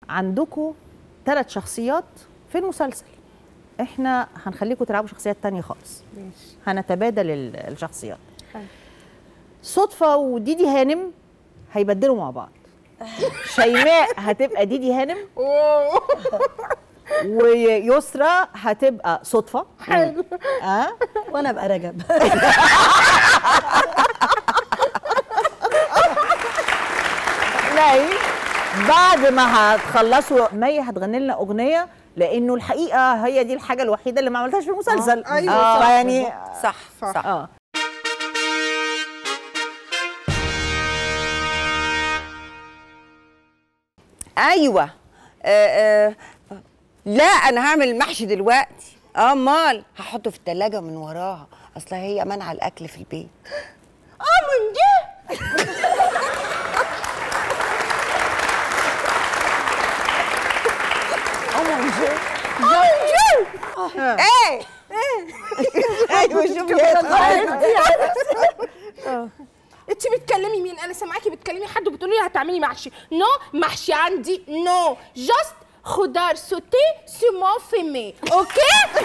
عندكم ثلاث شخصيات في المسلسل احنا هنخليكم تلعبوا شخصيات تانية خالص ماشي هنتبادل ال- الشخصيات حلو. صدفة وديدي هانم هيبدلوا مع بعض شيماء هتبقى ديدي هانم واو ويسرى هتبقى صدفة حلو اه وانا ابقى رجب لا بعد ما هتخلصوا مي هتغني لنا اغنيه لانه الحقيقه هي دي الحاجه الوحيده اللي ما عملتهاش في المسلسل آه، أيوة، صح. يعني صح صح. صح اه ايوه آه آه لا انا هعمل محشي دلوقتي اه امال هحطه في التلاجة من وراها اصل هي منع الاكل في البيت اه من ده ايه ايوه شوفي انت بتكلمي مين انا سامعاكي بتكلمي حد وبتقولي لي هتعملي محشي نو محشي عندي نو جاست خضار سوتي سيمون فيمي اوكي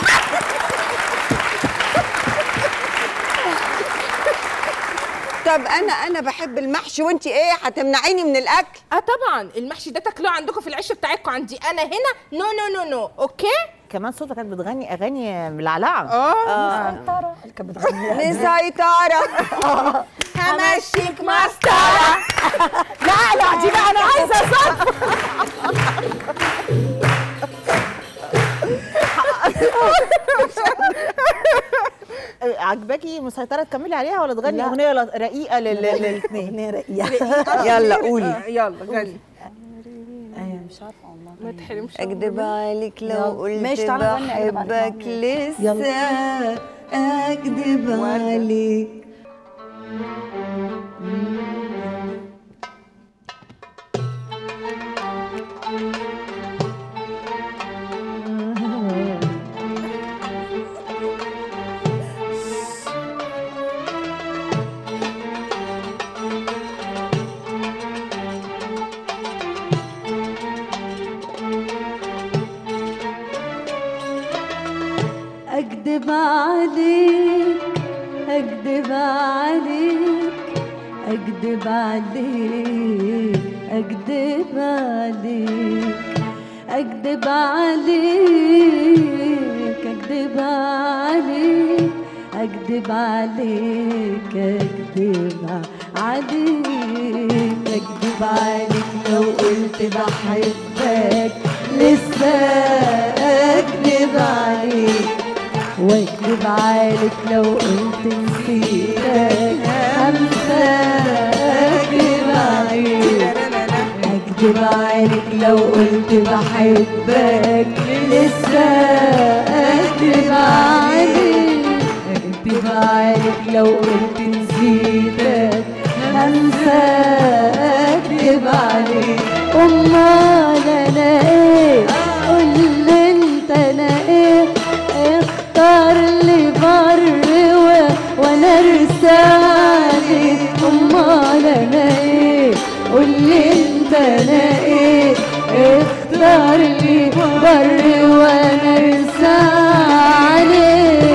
طب انا انا بحب المحشي وانت ايه هتمنعيني من الاكل اه طبعا المحشي ده تاكلوه عندكم في العشه بتاعتكم عندي انا هنا نو نو نو نو اوكي كمان صوتها كانت بتغني اغاني ملعلعه اه اللي كانت بتغني مسيطرة همشيك مسطره لا لا دي بقى انا عايزه صوت عجباكي مسيطره تكملي عليها ولا تغني لا. اغنيه ل- رقيقه لل- للاثنين اغنيه رقيقه يلا قولي آه، يلا غني ايوه مش عارفه والله ما تحرمش اكدب عليك لو يلا. قلت ماشي، تعالى نغني أكدب عليك بحبك معاهم. لسه اكدب عليك أكدب عليك أكدب عليك أكدب عليك أكدب عليك أكدب عليك أكدب عليك أكدب عليك أكدب عليك أكدب عليك لو قلت بحبك لسه أكدب عليك واكذب عليك لو قلت نسيتك همسى اكذب عليك اكذب عليك لو قلت بحبك لسه اكذب عليك اكذب عليك لو قلت نسيتك همسى اكذب عليك امال انا ايه قول لي انت انا ايه اختار لي بر و- وانا ارسالي امال انا ايه قول لي انت انا ايه اختار لي بر وانا ارسالي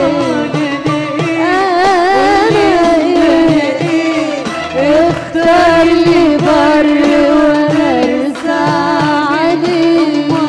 انا ايه اختار لي بر وانا ارسالي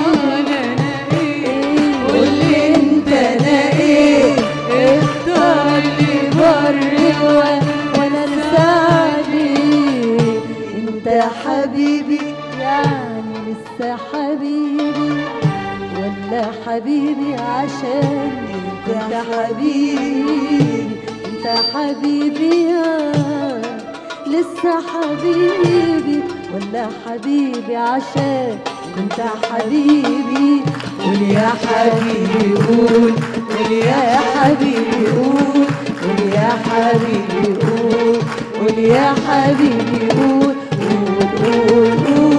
قولي انت انا ايه اختار لي بر و- وانا انساني انت يا حبيبي يعني لسه حبيبي ولا حبيبي عشان انت حبيبي انت حبيبي يا لسه حبيبي ولا حبيبي عشان انت حبيبي قول يا حبيبي قول قول يا حبيبي قول قول يا حبيبي قول قول يا حبيبي قول قول قول قول